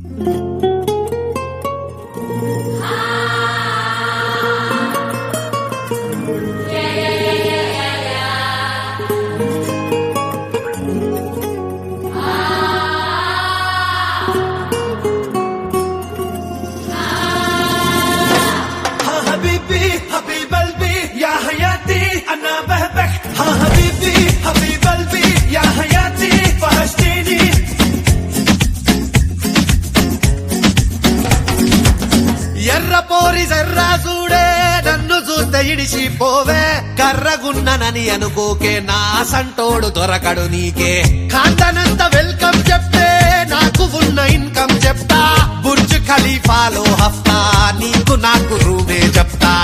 ها حبيبي حبيب قلبي يا حياتي انا بحبك ها حبيبي حبيب قلبي يا حياتي وحشتيني ఎర్ర పోరి జర్రా చూడే నన్ను చూస్తే ఇడిచిపోవే కర్రగున్ననని అనుకోకే నా సంటోడు దొరకడు నీకే కాంతనంత వెల్కమ్ చెప్తే నాకు ఉన్న ఇన్కమ్ చెప్తా బుర్జ్ ఖలీఫాలో హఫ్తా నీకు నాకు రూమే చెప్తా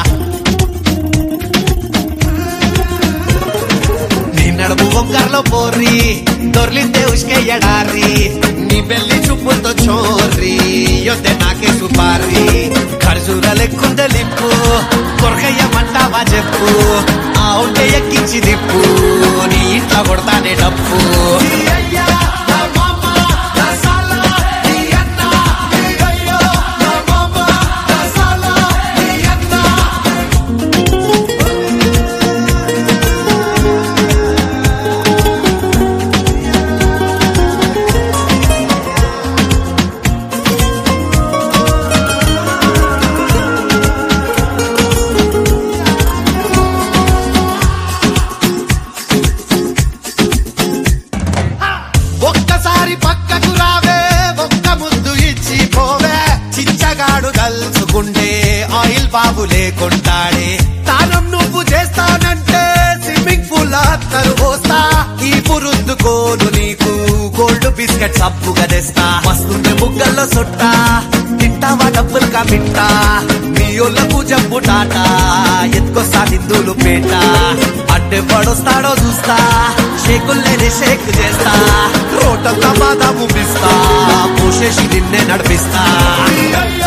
నీ నడుము వంకర్లో పోర్రి దొర్లిందే ఉష్కే ఎడారి నీ పెళ్లి చూపులతో చోర్రి యొద్దే నాకే సుపారి ఖర్జూర లెక్కుందే లిప్పు కొరకయ్యమంటావా చెప్పు ఆ ఉంటే ఎక్కించి దిప్పు నీ ఇంట్లో కొడతానే డప్పు నీ అయ్యా నా మామ నా సాలా నీ అన్న నీ అయ్యో నా మామ నా సాలా నీ అన్న ఒక్కసారి పక్కకు రావే ఒక్క ముద్దు ఇచ్చి పోవే చిచ్చగాడు కలుసుకుంటే ఆయిల్ బాబు లేకుంటాడే తానం నువ్వు చేస్తానంటే స్విమ్మింగ్ పూల్ అత్తరు పోస్తా ఈ పురుద్దుకోను నీకు గోల్డ్ బిస్కెట్స్ అప్పుగా తెస్తా వస్తుంటే బుగ్గల్లో సొట్టా తింటావా డబ్బులు కమిట్టా మీ ఒళ్ళకు జబ్బు టాటా ఎత్తుకొస్తా నిందులు పేట అడ్డే పడొస్తాడో చూస్తా షేకుల్లేని షేక్ చేస్తా రోటంతా బాధ ముగిస్తా పోషేసి నిన్నే నడిపిస్తా నీ అయ్యో